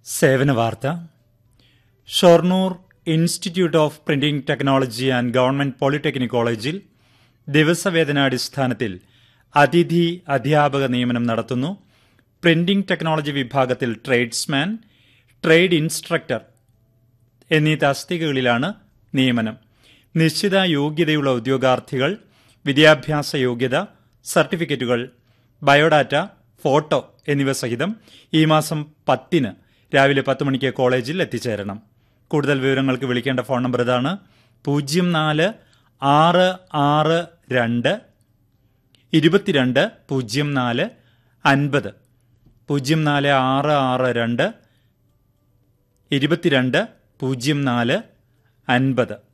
സേവന വാർത്ത Shoranur institute of printing technology and government polytechnic കോളേജിൽ ദിവസവേതനാടിസ്ഥാനത്തിൽ അതിഥി അധ്യാപക നിയമനം നടത്തുന്നു പ്രിന്റിംഗ് ടെക്നോളജി വിഭാഗത്തിൽ ട്രേഡ്സ്മാൻ ട്രേഡ് ഇൻസ്ട്രക്ടർ എന്നീ തസ്തികകളിലാണ് നിയമനം നിശ്ചിത യോഗ്യതയുള്ള ഉദ്യോഗാർത്ഥികൾ വിദ്യാഭ്യാസ യോഗ്യത സർട്ടിഫിക്കറ്റുകൾ ബയോഡാറ്റ ഫോട്ടോ എന്നിവ സഹിതം ഈ മാസം പത്തിന് രാവിലെ പത്ത് മണിക്ക് കോളേജിൽ എത്തിച്ചേരണം കൂടുതൽ വിവരങ്ങൾക്ക് വിളിക്കേണ്ട ഫോൺ നമ്പർ ഇതാണ് പൂജ്യം നാല് ആറ് ആറ് രണ്ട് ഇരുപത്തിരണ്ട് പൂജ്യം നാല് അൻപത് പൂജ്യം നാല് ആറ് ആറ് രണ്ട് ഇരുപത്തിരണ്ട് പൂജ്യം നാല് അൻപത്